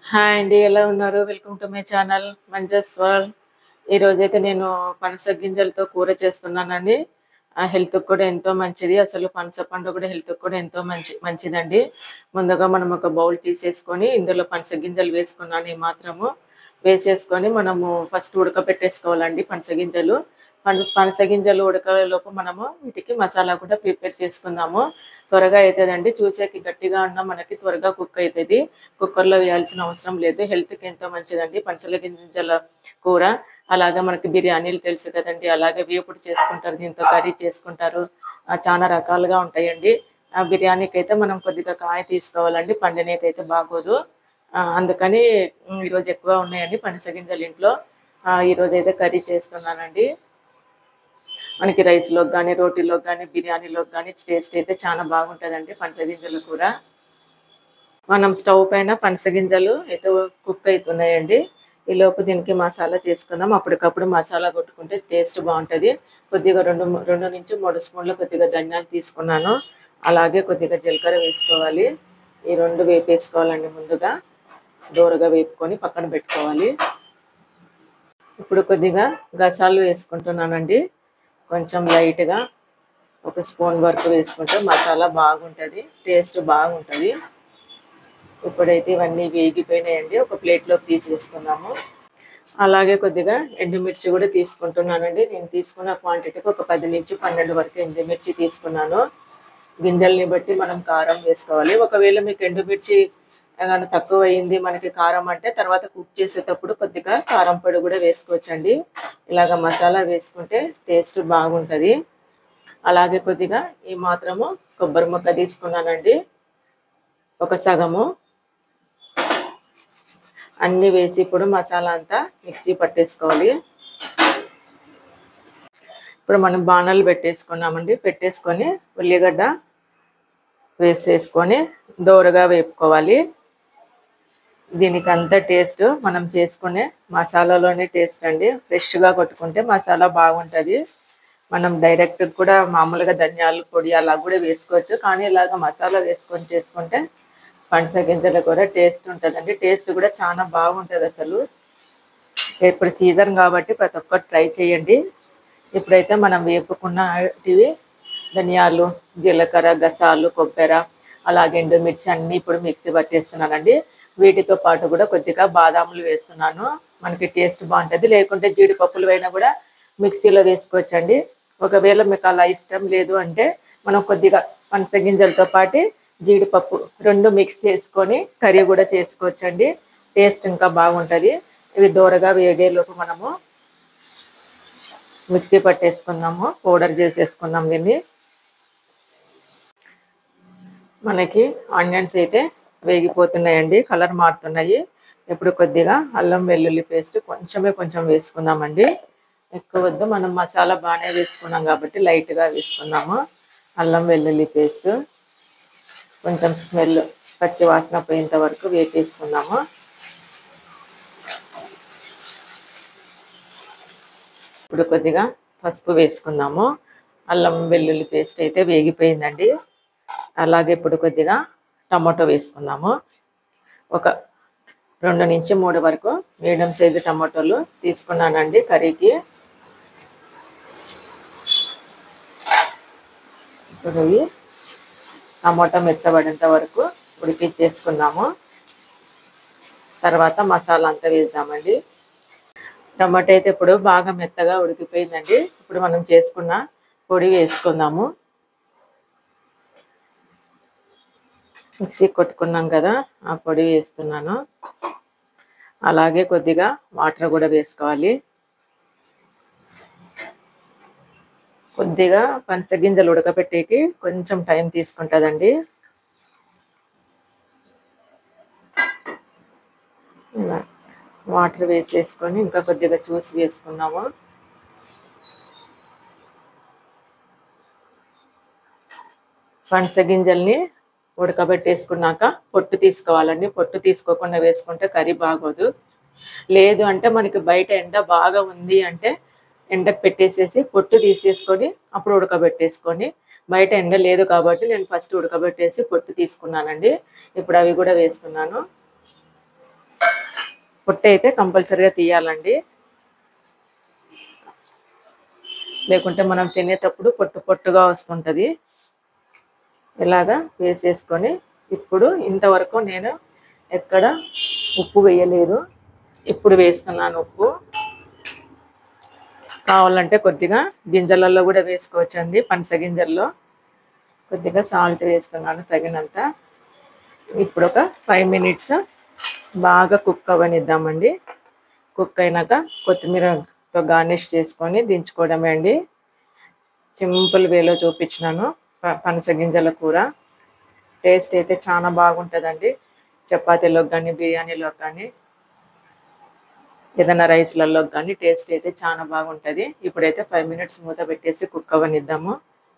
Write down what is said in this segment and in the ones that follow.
hi అండి ఎలా ఉన్నారు welcome to my channel Manju's world ఈరోజు అయితే నేను పనస గింజలతో కూర చేస్తున్నానండి ఆ హెల్త్ కూడా ఎంతో మంచిది అసలు పనస పండు కూడా హెల్త్ కూడా ఎంతో మంచి మంచిదండి ముందుగా మనం ఒక బౌల్ తీసేసుకొని ఇందులో పనస గింజలు వేసుకున్నాను ఈ మాత్రము వేసేసుకొని మనము ఫస్ట్ ఉడకబెట్టేసుకోవాలండి పనస గింజలు పన పనస గింజలు ఉడకలోపు మనము వీటికి మసాలా కూడా ప్రిపేర్ చేసుకుందాము త్వరగా అవుతుందండి చూసేకి గట్టిగా ఉన్న మనకి త్వరగా కుక్ అవుతుంది కుక్కర్లో వేయాల్సిన అవసరం లేదు హెల్త్కి ఎంతో మంచిదండి పనసల గింజల కూర అలాగే మనకి బిర్యానీలు తెలుసు కదండి అలాగే వేపుడు చేసుకుంటారు దీంతో కర్రీ చేసుకుంటారు ఆ, చాలా రకాలుగా ఉంటాయండి ఆ బిర్యానీకి అయితే మనం కొద్దిగా కాయ తీసుకోవాలండి పండినైతే అయితే బాగోదు ఆ, అందుకని ఉమ్, ఈరోజు ఎక్కువ ఉన్నాయండి పనస గింజలు ఇంట్లో ఆ, ఈరోజు అయితే కర్రీ చేస్తున్నానండి మనకి రైస్లోకి కానీ రోటీలోకి కానీ బిర్యానీలోకి కానీ టేస్ట్ అయితే చాలా బాగుంటుందండి పనసగింజల కూర మనం స్టవ్ పైన పనసగింజలు అయితే కుక్ అవుతున్నాయండి ఈ లోపు దీనికి మసాలా చేసుకుందాం అప్పటికప్పుడు మసాలా కొట్టుకుంటే టేస్ట్ బాగుంటుంది కొద్దిగా రెండు రెండు నుంచి మూడు స్పూన్లు కొద్దిగా ధనియాలు తీసుకున్నాను అలాగే కొద్దిగా జీలకర్ర వేసుకోవాలి ఈ రెండు వేపేసుకోవాలండి ముందుగా దూరగా వేపుకొని పక్కన పెట్టుకోవాలి ఇప్పుడు కొద్దిగా గసాలు వేసుకుంటున్నానండి కొంచెం లైట్గా ఒక స్పూన్ వరకు వేసుకుంటే మసాలా బాగుంటుంది టేస్ట్ బాగుంటుంది ఇప్పుడైతే ఇవన్నీ వేగిపోయినాయండి ఒక ప్లేట్లోకి తీసేసుకున్నాము అలాగే కొద్దిగా ఎండుమిర్చి కూడా తీసుకుంటున్నానండి నేను తీసుకున్న క్వాంటిటీకి ఒక పది నుంచి పన్నెండు వరకు ఎండుమిర్చి తీసుకున్నాను గింజల్ని బట్టి మనం కారం వేసుకోవాలి ఒకవేళ మీకు ఎండుమిర్చి ఏమైనా తక్కువ అయింది మనకి కారం అంటే తర్వాత కుక్ చేసేటప్పుడు కొద్దిగా కారం పొడి కూడా వేసుకోవచ్చండి ఇలాగ మసాలా వేసుకుంటే టేస్ట్ బాగుంటుంది అలాగే కొద్దిగా ఈ మాత్రము కొబ్బరి ముక్క తీసుకున్నానండి ఒక సగము అన్ని వేసి ఇప్పుడు మసాలా అంతా మిక్సీ పట్టేసుకోవాలి ఇప్పుడు మనం బాణాలు పెట్టేసుకున్నామండి పెట్టేసుకొని ఉల్లిగడ్డ వేసేసుకొని దోరగా వేపుకోవాలి దీనికి అంత టేస్ట్ మనం చేసుకునే మసాలాలోనే టేస్ట్ అండి ఫ్రెష్గా కొట్టుకుంటే మసాలా బాగుంటుంది మనం డైరెక్ట్ కూడా మామూలుగా ధనియాల పొడి అలా కూడా వేసుకోవచ్చు కానీ ఇలాగ మసాలా వేసుకొని చేసుకుంటే పనస గింజలు కూడా టేస్ట్ ఉంటుందండి టేస్ట్ కూడా చాలా బాగుంటుంది అసలు ఇప్పుడు సీజన్ కాబట్టి ప్రతి ఒక్కరు ట్రై చేయండి ఇప్పుడైతే మనం వేపుకున్నటివి ధనియాలు జీలకర్ర గసాలు కొబ్బరి అలాగే ఎండుమిర్చి అన్ని ఇప్పుడు మిక్సీ పట్టేస్తున్నానండి వీటితో పాటు కూడా కొద్దిగా బాదాములు వేస్తున్నాను మనకి టేస్ట్ బాగుంటుంది లేకుంటే జీడిపప్పులు అయినా కూడా మిక్సీలో వేసుకోవచ్చండి ఒకవేళ మీకు అలా ఇష్టం లేదు అంటే మనం కొద్దిగా పనస గింజలతో పాటు జీడిపప్పు రెండు మిక్స్ చేసుకొని కర్రీ కూడా చేసుకోవచ్చండి టేస్ట్ ఇంకా బాగుంటుంది ఇవి దూరగా వేగేలోపు మనము మిక్సీ పట్టేసుకుందాము పౌడర్ చేసేసుకుందాం దీన్ని మనకి ఆనియన్స్ అయితే వేగిపోతున్నాయండి కలర్ మారుతున్నాయి ఇప్పుడు కొద్దిగా అల్లం వెల్లుల్లి పేస్ట్ కొంచెమే కొంచెం వేసుకుందామండి ఎక్కువ వద్దు మనం మసాలా బాగానే వేసుకున్నాం కాబట్టి లైట్గా వేసుకున్నాము అల్లం వెల్లుల్లి పేస్ట్ కొంచెం స్మెల్ పచ్చి వాసన పోయేంత వరకు వేసేసుకుందాము ఇప్పుడు కొద్దిగా పసుపు వేసుకుందాము అల్లం వెల్లుల్లి పేస్ట్ అయితే వేగిపోయిందండి అలాగే ఇప్పుడు కొద్దిగా టమాటో వేసుకుందాము ఒక రెండు నుంచి మూడు వరకు మీడియం సైజు టమాటోలు తీసుకున్నానండి కర్రీకి ఇప్పుడు ఇవి టమాటా మెత్తబడేంత వరకు ఉడికించేసుకున్నాము తర్వాత మసాలా అంతా వేద్దామండి టమాటా అయితే ఇప్పుడు బాగా మెత్తగా ఉడికిపోయిందండి ఇప్పుడు మనం చేసుకున్న పొడి వేసుకుందాము మిక్సీ కొట్టుకున్నాం కదా ఆ పొడి వేస్తున్నాను అలాగే కొద్దిగా వాటర్ కూడా వేసుకోవాలి కొద్దిగా పంచగింజలు ఉడకపెట్టేకి కొంచెం టైం తీసుకుంటుందండి ఇలా వాటర్ వేసేసుకొని ఇంకా కొద్దిగా చూసి వేసుకున్నాము పనస గింజల్ని ఉడకబెట్టేసుకున్నాక పొట్టు తీసుకోవాలండి పొట్టు తీసుకోకుండా వేసుకుంటే కర్రీ బాగోదు లేదు అంటే మనకి బయట ఎండ బాగా ఉంది అంటే ఎండకు పెట్టేసేసి పొట్టు తీసేసుకొని అప్పుడు ఉడకబెట్టేసుకొని బయట ఎండ లేదు కాబట్టి నేను ఫస్ట్ ఉడకబెట్టేసి పొట్టు తీసుకున్నానండి ఇప్పుడు అవి కూడా వేస్తున్నాను పొట్టు అయితే కంపల్సరీగా తీయాలండి లేకుంటే మనం తినేటప్పుడు పొట్టు పొట్టుగా వస్తుంటుంది ఇలాగా వేసేసుకొని ఇప్పుడు ఇంతవరకు నేను ఎక్కడ ఉప్పు వేయలేదు ఇప్పుడు వేస్తున్నాను ఉప్పు కావాలంటే కొద్దిగా గింజలలో కూడా వేసుకోవచ్చండి పనస గింజల్లో కొద్దిగా సాల్ట్ వేస్తున్నాను తగినంత ఇప్పుడు ఒక ఫైవ్ మినిట్స్ బాగా కుక్ అవ్వనిద్దామండి కుక్ అయినాక కొత్తిమీరతో గార్నిష్ చేసుకొని దించుకోవడమే అండి సింపుల్ వేలో చూపించినాను ప- పనస గింజల కూర టేస్ట్ అయితే చాలా బాగుంటుందండి చపాతీలోకి కానీ బిర్యానీలోకి కానీ ఏదైనా రైస్లలో కానీ టేస్ట్ అయితే చాలా బాగుంటుంది ఇప్పుడైతే ఫైవ్ మినిట్స్ మూత పెట్టేసి కుక్ అవ్వనిద్దాము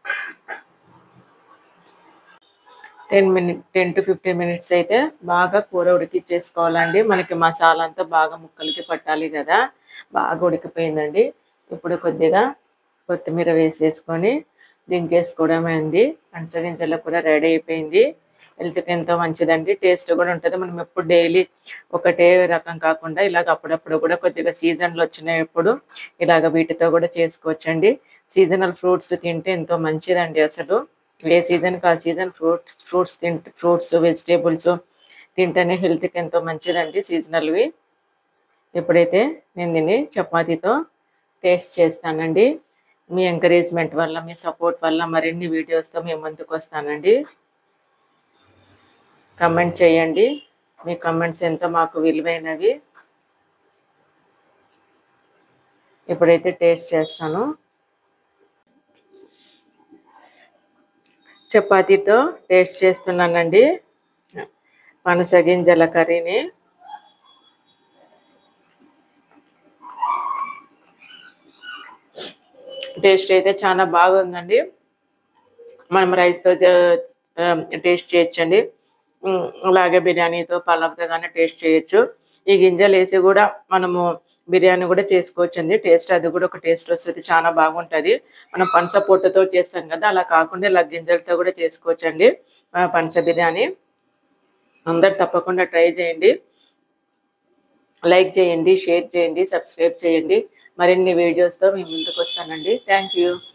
ten minute ten to fifteen minutes అయితే బాగా కూర ఉడికిచ్చేసుకోవాలండి మనకి మసాలా అంతా బాగా ముక్కలకి పట్టాలి కదా బాగా ఉడికిపోయిందండి ఇప్పుడు కొద్దిగా కొత్తిమీర వేసేసుకొని దించేసుకోవడమే అండి పనసగింజల కూర రెడీ అయిపోయింది హెల్త్కి ఎంతో మంచిదండి టేస్ట్ కూడా ఉంటుంది మనం ఎప్పుడు డైలీ ఒకటే రకం కాకుండా ఇలాగ అప్పుడప్పుడు కూడా కొద్దిగా సీజన్లు వచ్చినప్పుడు ఇలాగ వీటితో కూడా చేసుకోవచ్చండి సీజనల్ ఫ్రూట్స్ తింటే ఎంతో మంచిదండి అసలు ఏ సీజన్కి ఆ సీజన్ ఫ్రూట్స్ ఫ్రూట్స్ తింటే ఫ్రూట్స్ వెజిటేబుల్స్ తింటేనే హెల్త్కి ఎంతో మంచిదండి సీజనల్వి ఎప్పుడైతే నేను దీన్ని చపాతీతో టేస్ట్ చేస్తానండి మీ ఎంకరేజ్మెంట్ వల్ల మీ సపోర్ట్ వల్ల మరిన్ని వీడియోస్తో మీ ముందుకు వస్తానండి కమెంట్ చేయండి మీ కమెంట్స్ ఎంతో మాకు విలువైనవి ఇప్పుడైతే టేస్ట్ చేస్తాను చపాతీతో టేస్ట్ చేస్తున్నానండి పనస గింజల కర్రీని టేస్ట్ అయితే చాలా బాగుందండి మనం రైస్తో టేస్ట్ చేయొచ్చండి ఉమ్, అలాగే బిర్యానీతో పలావ్తో కానీ టేస్ట్ చేయొచ్చు ఈ గింజలు వేసి కూడా మనము బిర్యానీ కూడా చేసుకోవచ్చండి టేస్ట్ అది కూడా ఒక టేస్ట్ వస్తుంది చాలా బాగుంటుంది మనం పనస పొట్టుతో చేస్తాం కదా అలా కాకుండా ఇలా గింజలతో కూడా చేసుకోవచ్చండి ఆ, పనస బిర్యానీ అందరు తప్పకుండా ట్రై చేయండి లైక్ చేయండి షేర్ చేయండి సబ్స్క్రైబ్ చేయండి మరిన్ని వీడియోస్తో మీ ముందుకు వస్తానండి థ్యాంక్ యూ